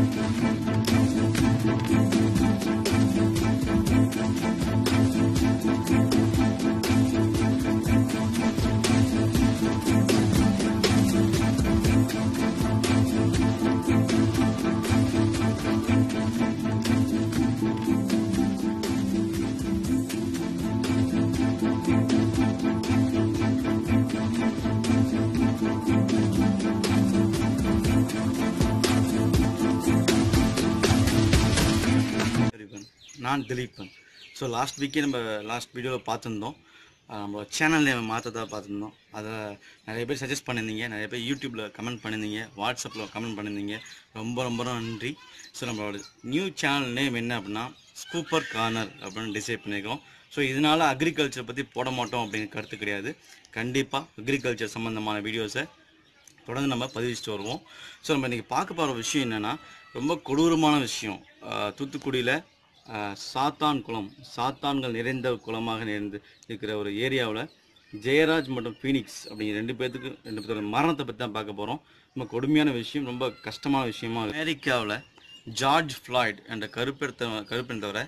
திலீபன் நான் Thileepan so last வீக்கே நம்ம last வீடியோவில் பார்த்துருந்தோம் அஹ் நம்ம சேனல் நேம் மாற்றதா பார்த்துருந்தோம் அதை நிறைய பேர் சஜஸ்ட் பண்ணியிருந்தீங்க நிறைய பேர் யூடியூப்பில் கமெண்ட் பண்ணியிருந்தீங்க வாட்ஸ்அப்பில் கமெண்ட் பண்ணியிருந்தீங்க ரொம்ப ரொம்ப நன்றி ஸோ நம்மளோட நியூ சேனல் நேம் என்ன அப்படின்னா ஸ்கூப்பர் கார்னர் அப்படின்னு டிசைட் பண்ணியிருக்கோம் ஸோ இதனால் அக்ரிகல்ச்சர் பற்றி போட மாட்டோம் அப்படின்னு கருத்து கிடையாது கண்டிப்பாக அக்ரிகல்ச்சர் சம்மந்தமான வீடியோஸை தொடர்ந்து நம்ம பதிவிச்சுட்டு வருவோம் ஸோ நம்ம இன்றைக்கி பார்க்க போகிற விஷயம் என்னென்னா ரொம்ப கொடூரமான விஷயம் ஆஹ் தூத்துக்குடியில் ஆஹ் சாத்தான் குளம் சாத்தான்கள் நிறைந்த குளமாக நிறைந்து இருக்கிற ஒரு ஏரியாவில் ஜெயராஜ் மற்றும் ஃபீனிக்ஸ் அப்படிங்கிற ரெண்டு பேர்த்துக்கு ரெண்டு பேர்த்தோட மரணத்தை பற்றி தான் பார்க்க போகிறோம் ரொம்ப கொடுமையான விஷயம் ரொம்ப கஷ்டமான விஷயமா இருக்கு. அமெரிக்காவில் ஜார்ஜ் ஃப்ளாய்ட் என்ற கருப்பெடுத்த கருப்பெண் தவிர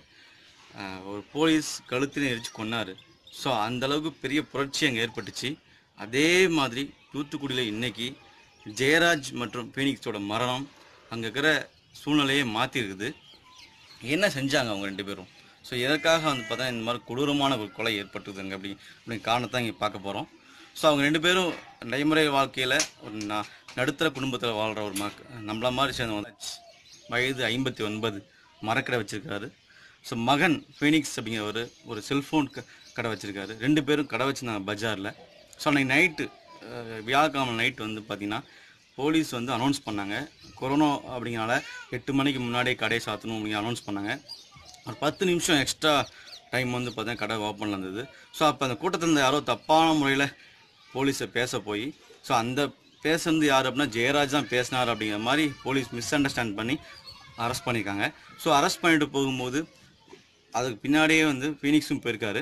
ஆஹ் ஒரு போலீஸ் கழுத்தில் எரிச்சு கொன்னார் ஸோ அளவுக்கு பெரிய புரட்சி அங்கே ஏற்பட்டுச்சு அதே மாதிரி தூத்துக்குடியில் இன்னைக்கு ஜெயராஜ் மற்றும் ஃபீனிக்ஸோட மரணம் அங்கே இருக்கிற சூழ்நிலையை மாற்றிருக்குது என்ன செஞ்சாங்க அவங்க ரெண்டு பேரும் ஸோ எதற்காக வந்து பார்த்தா இந்த மாதிரி கொடூரமான ஒரு கொலை ஏற்பட்டுதுங்க அப்படி அப்படின்னு காரணத்தை இங்கே பார்க்க போகிறோம் ஸோ அவங்க ரெண்டு பேரும் நடைமுறை வாழ்க்கையில் ஒரு ந நடுத்தர குடும்பத்தில் வாழ்கிற ஒரு மக் நம்மள மாதிரி சேர்ந்தவங்க வயது ஐம்பத்தி ஒன்பது மரக்கடை வச்சிருக்காரு ஸோ மகன் ஃபீனிக்ஸ் அப்படிங்கிற ஒரு ஒரு செல்ஃபோன் க கடை வச்சிருக்காரு ரெண்டு பேரும் கடை வச்சிருந்தாங்க பஜாரில் ஸோ அன்றைக்கி நைட்டு வியாழக்கிழமை நைட்டு வந்து பார்த்திங்கன்னா போலீஸ் வந்து அனௌன்ஸ் பண்ணாங்க கொரோனா அப்படிங்கிறனால எட்டு மணிக்கு முன்னாடியே கடையை சாத்தணும் அப்படிங்கிற அனௌன்ஸ் பண்ணாங்க ஒரு பத்து நிமிஷம் எக்ஸ்ட்ரா டைம் வந்து பார்த்தீங்கன்னா கடை ஓப்பனில் இருந்தது ஸோ அப்போ அந்த கூட்டத்தில் இருந்த யாரோ தப்பான முறையில் போலீஸை பேச போய் ஸோ அந்த பேசுனது யார் அப்படின்னா ஜெயராஜ் தான் பேசினார் அப்படிங்கிற மாதிரி போலீஸ் மிஸ் அண்டர்ஸ்டாண்ட் பண்ணி அரெஸ்ட் பண்ணியிருக்காங்க ஸோ அரெஸ்ட் பண்ணிட்டு போகும்போது அதுக்கு பின்னாடியே வந்து ஃபீனிக்ஸும் போயிருக்காரு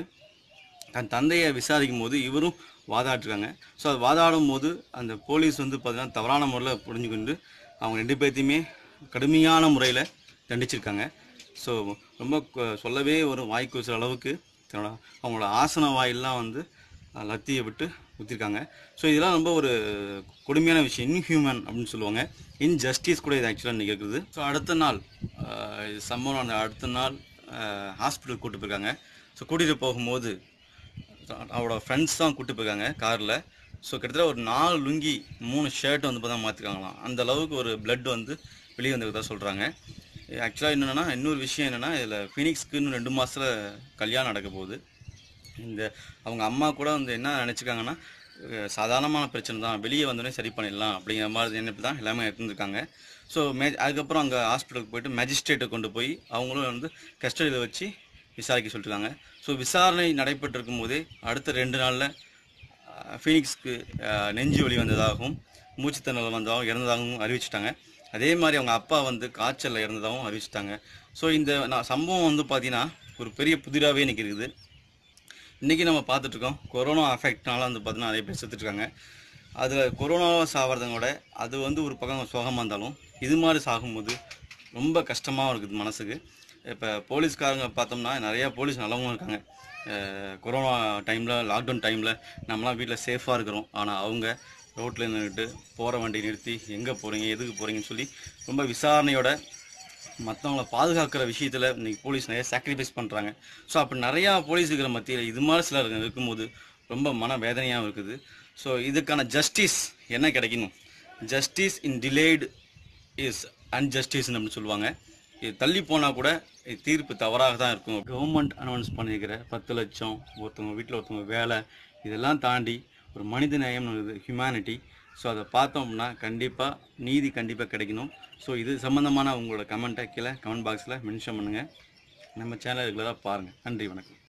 தன் தந்தையை விசாரிக்கும் போது இவரும் வாதாட்டிருக்காங்க ஸோ அது வாதாடும் போது அந்த போலீஸ் வந்து பார்த்தீங்கன்னா தவறான முறையில் புரிஞ்சுக்கொண்டு அவங்க ரெண்டு பேர்த்தையுமே கடுமையான முறையில் தண்டிச்சிருக்காங்க ஸோ ரொம்ப கொ- சொல்லவே ஒரு வாய் கூசுற அளவுக்கு தன்னோட அவங்களோட ஆசன வாயிலாம் வந்து அஹ், லத்தியை விட்டு ஊற்றிருக்காங்க ஸோ இதெல்லாம் ரொம்ப ஒரு கொடுமையான விஷயம் இன்ஹியூமன் அப்படின்னு சொல்லுவாங்க இன்ஜஸ்டிஸ் கூட இது ஆக்சுவலாக இன்றைக்கி இருக்குது ஸோ அடுத்த நாள் அஹ், இது சம்பவம் நடந்த அடுத்த நாள் ஹாஸ்பிட்டல் கூட்டு போயிருக்காங்க ஸோ கூட்டிகிட்டு போகும்போது அவரோட ஃப்ரெண்ட்ஸ் தான் கூட்டு போயிருக்காங்க காரில் ஸோ கிட்டத்தட்ட ஒரு நாலு லுங்கி மூணு ஷர்ட் வந்து பார்த்தா மாற்றிருக்காங்களாம் அந்த அளவுக்கு ஒரு பிளட் வந்து வெளியே வந்ததாக சொல்கிறாங்க ஆக்சுவலாக என்னென்னா இன்னொரு விஷயம் என்னென்னா இதில் ஃபினிக்ஸ்க்கு இன்னும் ரெண்டு மாதத்தில் கல்யாணம் நடக்க போகுது இந்த அவங்க அம்மா கூட வந்து என்ன நினச்சிருக்காங்கன்னா அஹ் சாதாரணமான பிரச்சனை தான் வெளியே வந்தோடனே சரி பண்ணிடலாம் அப்படிங்கிற மாதிரி நினைப்பு தான் எல்லாமே இருந்திருக்காங்க ஸோ மே அதுக்கப்புறம் அங்கே ஹாஸ்பிட்டலுக்கு போயிட்டு மேஜிஸ்ட்ரேட்டை கொண்டு போய் அவங்களும் வந்து கஸ்டடியில் வச்சு விசாரிக்க சொல்லிட்டுருக்காங்க ஸோ விசாரணை நடைபெற்று இருக்கும்போதே அடுத்த ரெண்டு நாளில் ஃபீனிக்ஸ்க்கு அஹ், நெஞ்சு வலி வந்ததாகவும் மூச்சுத்திணறல் வந்ததாகவும் இறந்ததாகவும் அறிவிச்சிட்டாங்க அதே மாதிரி அவங்க அப்பா வந்து காய்ச்சலில் இறந்ததாகவும் அறிவிச்சிட்டாங்க ஸோ இந்த நான் சம்பவம் வந்து பார்த்தீங்கன்னா ஒரு பெரிய புதிராகவே இன்னைக்கு இருக்குது இன்றைக்கி நம்ம பார்த்துட்ருக்கோம் கொரோனா அஃபெக்ட்னால வந்து பார்த்தீங்கன்னா நிறைய பேர் செத்துட்ருக்காங்க அதில் கொரோனாவை சாகிறதோட அது வந்து ஒரு பக்கம் சுகமாக இருந்தாலும் இது மாதிரி சாகும்போது ரொம்ப கஷ்டமாகவும் இருக்குது மனசுக்கு இப்போ போலீஸ்காரங்க பார்த்தோம்னா நிறையா போலீஸ் நல்லவங்களும் இருக்காங்க அஹ் கொரோனா டைமில் லாக்டவுன் டைமில் நம்மளாம் வீட்டில் சேஃபாக இருக்கிறோம் ஆனால் அவங்க ரோட்டில் நின்றுட்டு போகிற வண்டி நிறுத்தி எங்கே போகிறீங்க எதுக்கு போகிறீங்கன்னு சொல்லி ரொம்ப விசாரணையோட மற்றவங்கள பாதுகாக்கிற விஷயத்தில் இன்னைக்கு போலீஸ் நிறைய சாக்ரிஃபைஸ் பண்ணுறாங்க ஸோ அப்படி நிறையா போலீஸ் இருக்கிற மத்தியில் இது மாதிரி சிலர் இருக்கும்போது ரொம்ப மன வேதனையாகவும் இருக்குது ஸோ இதுக்கான ஜஸ்டிஸ் என்ன கிடைக்கணும் justice in delayed is injustice அப்படின்னு சொல்லுவாங்க இது தள்ளி போனால் கூட இது தீர்ப்பு தவறாக தான் இருக்கும் கவர்மெண்ட் அனௌன்ஸ் பண்ணியிருக்கிற பத்து லட்சம் ஒருத்தவங்க வீட்டில் ஒருத்தவங்க வேலை இதெல்லாம் தாண்டி ஒரு மனித நேயம்னு இருக்குது ஹியூமனிட்டி ஸோ அதை பார்த்தோம் அப்படின்னா கண்டிப்பாக நீதி கண்டிப்பாக கிடைக்கணும் ஸோ இது சம்மந்தமான உங்களோட கமெண்ட்டை கீழே கமெண்ட் பாக்ஸில் மென்ஷன் பண்ணுங்கள் நம்ம சேனல் ரெகுலராக பாருங்கள் நன்றி வணக்கம்